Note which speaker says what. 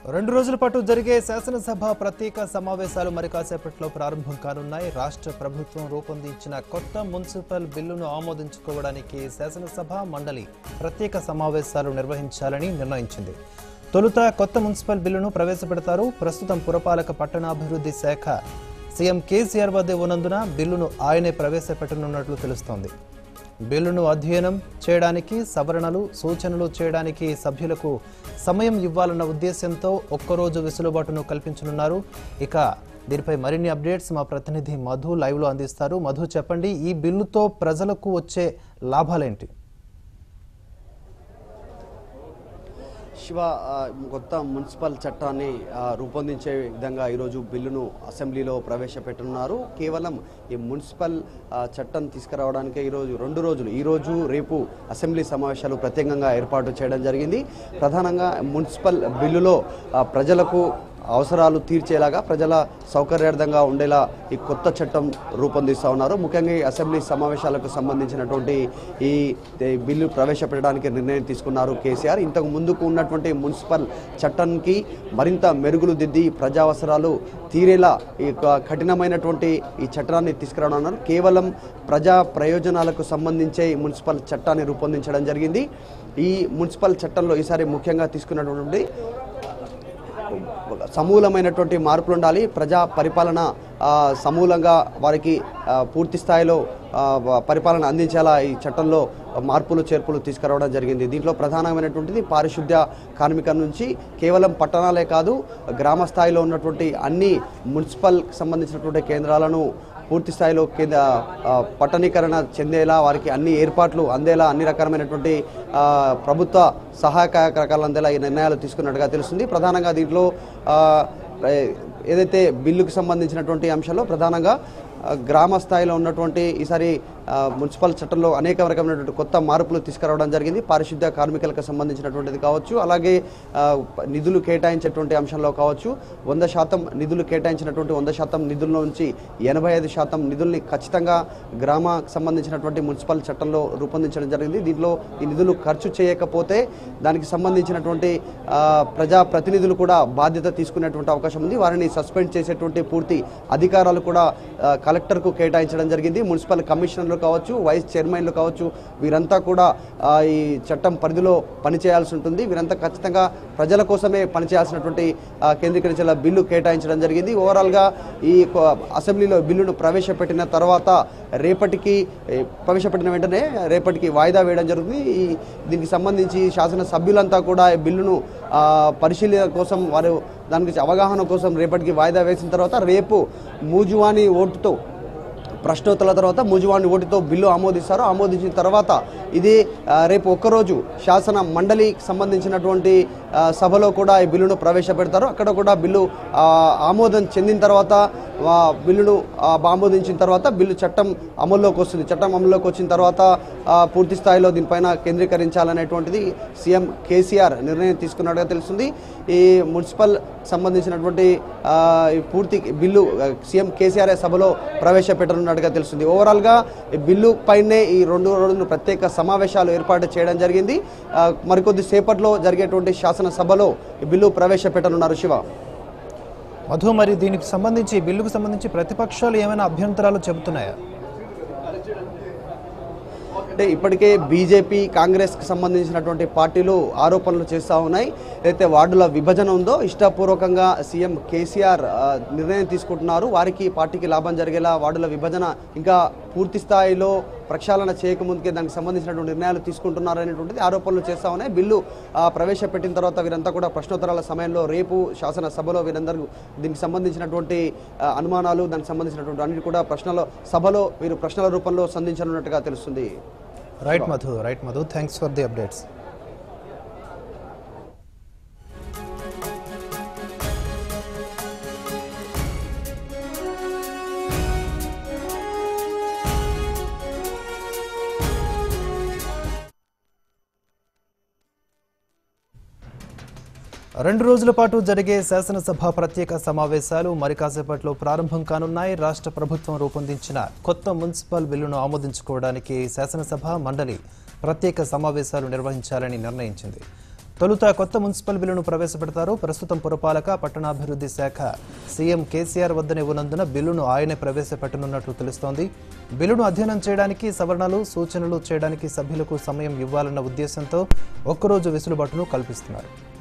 Speaker 1: రెండు రోజుల పాటు జరిగే శాసనసభ ప్రత్యేక సమావేశాలు మరి కాసేపట్లో ప్రారంభం కానున్నాయి రాష్ట్ర ప్రభుత్వం రూపొందించిన కొత్త మున్సిపల్ బిల్లును ఆమోదించుకోవడానికి శాసనసభ మండలి ప్రత్యేక సమావేశాలు నిర్వహించాలని నిర్ణయించింది తొలుత కొత్త మున్సిపల్ బిల్లును ప్రవేశపెడతారు ప్రస్తుతం పురపాలక పట్టణాభివృద్ధి శాఖ సీఎం కేసీఆర్ వద్దే ఉన్నందున బిల్లును ఆయనే ప్రవేశపెట్టనున్నట్లు తెలుస్తోంది బిల్లును అధ్యయనం చేయడానికి సవరణలు సూచనలు చేయడానికి సభ్యులకు సమయం ఇవ్వాలన్న ఉద్దేశంతో ఒక్కరోజు వెసులుబాటును కల్పించనున్నారు ఇక దీనిపై మరిన్ని అప్డేట్స్ మా ప్రతినిధి మధు లైవ్లో అందిస్తారు మధు చెప్పండి ఈ బిల్లుతో ప్రజలకు వచ్చే లాభాలేంటి
Speaker 2: శివ ఆ, కొత్త మున్సిపల్ చట్టాన్ని ఆ, రూపొందించే విధంగా ఈరోజు బిల్లును అసెంబ్లీలో ప్రవేశపెట్టనున్నారు కేవలం ఈ మున్సిపల్ ఆ, చట్టం తీసుకురావడానికే ఈరోజు రెండు రోజులు ఈరోజు రేపు అసెంబ్లీ సమావేశాలు ప్రత్యేకంగా ఏర్పాటు చేయడం జరిగింది ప్రధానంగా మున్సిపల్ బిల్లులో ఆ, ప్రజలకు అవసరాలు తీర్చేలాగా ప్రజల సౌకర్యార్థంగా ఉండేలా ఈ కొత్త చట్టం రూపొందిస్తూ ఉన్నారు ముఖ్యంగా ఈ అసెంబ్లీ సమావేశాలకు సంబంధించినటువంటి ఈ ఈ బిల్లు ప్రవేశపెట్టడానికి నిర్ణయం తీసుకున్నారు కేసీఆర్ ఇంతకు ముందుకు ఉన్నటువంటి మున్సిపల్ చట్టానికి మరింత మెరుగులు దిద్ది ప్రజా అవసరాలు తీరేలా ఈ యొక్క కఠినమైనటువంటి ఈ చట్టాన్ని తీసుకురానున్నారు కేవలం ప్రజా ప్రయోజనాలకు సంబంధించే ఈ మున్సిపల్ చట్టాన్ని రూపొందించడం జరిగింది ఈ మున్సిపల్ చట్టంలో ఈసారి ముఖ్యంగా తీసుకున్నటువంటి సమూలమైనటువంటి మార్పులు ఉండాలి ప్రజా పరిపాలన ఆ, సమూలంగా వారికి ఆ, పూర్తి స్థాయిలో ఆ, వ- పరిపాలన అందించేలా ఈ చట్టంలో మార్పులు చేర్పులు తీసుకురావడం జరిగింది దీంట్లో ప్రధానమైనటువంటిది పారిశుద్ధ్య కార్మికుల నుంచి కేవలం పట్టణాలే కాదు గ్రామ స్థాయిలో ఉన్నటువంటి అన్ని మున్సిపల్ సంబంధించినటువంటి కేంద్రాలను పూర్తి స్థాయిలో కేంద్ర ఆ, పట్టణీకరణ చెందేలా వారికి అన్ని ఏర్పాట్లు అందేలా అన్ని రకమైనటువంటి ఆ, ప్రభుత్వ సహాయకారకాలు అందేలా ఈ నిర్ణయాలు తీసుకున్నట్టుగా తెలుస్తుంది ప్రధానంగా దీంట్లో ఆ, ఏ- ఏదైతే బిల్లుకు సంబంధించినటువంటి అంశాల్లో ప్రధానంగా ఆ, గ్రామ స్థాయిలో ఉన్నటువంటి ఈసారి ఆ, మున్సిపల్ చట్టంలో అనేక రకమైనటువంటి కొత్త మార్పులు తీసుకురావడం జరిగింది పారిశుద్ధ్య కార్మికులకు సంబంధించినటువంటిది కావచ్చు అలాగే ఆ, నిధులు కేటాయించేటువంటి అంశంలో కావచ్చు వంద శాతం నిధులు కేటాయించినటువంటి వంద శాతం నిధుల నుంచి ఎనభై ఐదు శాతం నిధుల్ని ఖచ్చితంగా గ్రామకు సంబంధించినటువంటి మున్సిపల్ చట్టంలో రూపొందించడం జరిగింది దీంట్లో ఈ నిధులు ఖర్చు చేయకపోతే దానికి సంబంధించినటువంటి ఆ, ప్రజా ప్రతినిధులు కూడా బాధ్యత తీసుకునేటువంటి అవకాశం ఉంది వారిని సస్పెండ్ చేసేటువంటి పూర్తి అధికారాలు కూడా ఆ, కలెక్టర్కు కేటాయించడం జరిగింది మున్సిపల్ కమిషనర్లు కావచ్చు వైస్ చైర్మన్లు కావచ్చు వీరంతా కూడా ఆ, ఈ చట్టం పరిధిలో పనిచేయాల్సి ఉంటుంది వీరంతా ఖచ్చితంగా ప్రజల కోసమే పనిచేయాల్సినటువంటి ఆ, కేంద్రీకరించేలా బిల్లు కేటాయించడం జరిగింది ఓవరాల్గా ఈ కొ- అసెంబ్లీలో బిల్లును ప్రవేశపెట్టిన తర్వాత రేపటికి ఏ, ప్రవేశపెట్టిన వెంటనే రేపటికి వాయిదా వేయడం జరుగుతుంది ఈ దీనికి సంబంధించి శాసన సభ్యులంతా కూడా ఈ బిల్లును ఆ, పరిశీలన కోసం వారు దాని గురించి అవగాహన కోసం రేపటికి వాయిదా వేసిన తర్వాత రేపు మూజువాని ఓటుతో ప్రశ్నోత్తరాల తర్వాత ముజువాణి ఓటుతో బిల్లు ఆమోదిస్తారు ఆమోదించిన తర్వాత ఇది ఆ, రేపు ఒక్కరోజు శాసన మండలికి సంబంధించినటువంటి ఆ, సభలో కూడా ఈ బిల్లును ప్రవేశపెడతారు అక్కడ కూడా బిల్లు ఆ, ఆమోదం చెందిన తర్వాత ఆ, బిల్లును ఆ, ఆమోదించిన తర్వాత బిల్లు చట్టం అమల్లోకి వస్తుంది చట్టం అమల్లోకి వచ్చిన తర్వాత ఆ, పూర్తి స్థాయిలో దీనిపైన కేంద్రీకరించాలనేటువంటిది సీఎం కేసీఆర్ నిర్ణయం తీసుకున్నట్టుగా తెలుస్తుంది ఈ మున్సిపల్ సంబంధించినటువంటి ఆ, ఈ పూర్తి బిల్లు ఆ, సీఎం కేసీఆర్ సభలో ప్రవేశపెట్టనున్నట్టుగా తెలుస్తుంది ఓవరాల్గా ఈ బిల్లు పైనే ఈ రెండు రోజులు ప్రత్యేక సమావేశాలు ఏర్పాటు చేయడం జరిగింది ఆ, మరికొద్ది సేపట్లో జరిగేటువంటి శాసనసభలో ఈ బిల్లు ప్రవేశపెట్టనున్నారు శివ
Speaker 1: మధు మరి దీనికి సంబంధించి ఈ బిల్లుకు సంబంధించి ప్రతిపక్షాలు ఏమైనా అభ్యంతరాలు చెబుతున్నాయా
Speaker 2: అంటే ఇప్పటికే బీజేపీ కాంగ్రెస్కి సంబంధించినటువంటి పార్టీలు ఆరోపణలు చేస్తూ ఉన్నాయి ఏదైతే వార్డుల విభజన ఉందో ఇష్టపూర్వకంగా సీఎం కేసీఆర్ ఆ, నిర్ణయం తీసుకుంటున్నారు వారికి పార్టీకి లాభం జరిగేలా వార్డుల విభజన ఇంకా పూర్తి స్థాయిలో ప్రక్షాళన చేయకముందుకే దానికి సంబంధించినటువంటి నిర్ణయాలు తీసుకుంటున్నారు అనేటువంటిది ఆరోపణలు చేస్తూ ఉన్నాయి బిల్లు ఆ, ప్రవేశపెట్టిన తర్వాత వీరంతా కూడా ప్రశ్నోత్తరాల సమయంలో రేపు శాసనసభలో వీరందరూ దీనికి సంబంధించినటువంటి ఆ, అనుమానాలు దానికి సంబంధించినటువంటి అన్నిటి కూడా ప్రశ్నల సభలో వీరు ప్రశ్నల రూపంలో సంధించనున్నట్టుగా తెలుస్తుంది
Speaker 1: right Madhu right Madhu thanks for the updates రెండు రోజుల పాటు జరిగే శాసనసభ ప్రత్యేక సమావేశాలు మరి కాసేపట్లో ప్రారంభం కానున్నాయి రాష్ట్ర ప్రభుత్వం రూపొందించిన కొత్త మున్సిపల్ బిల్లును ఆమోదించుకోవడానికి శాసనసభ మండలి ప్రత్యేక సమావేశాలు నిర్వహించాలని నిర్ణయించింది తొలుత కొత్త మున్సిపల్ బిల్లును ప్రవేశపెడతారు ప్రస్తుతం పురపాలక పట్టణాభివృద్ధి శాఖ సీఎం కేసీఆర్ వద్దనే ఉన్నందున బిల్లును ఆయనే ప్రవేశపెట్టనున్నట్లు తెలుస్తోంది బిల్లును అధ్యయనం చేయడానికి సవరణలు సూచనలు చేయడానికి సభ్యులకు సమయం ఇవ్వాలన్న ఉద్దేశంతో ఒక్కరోజు వెసులుబాటును కల్పిస్తున్నారు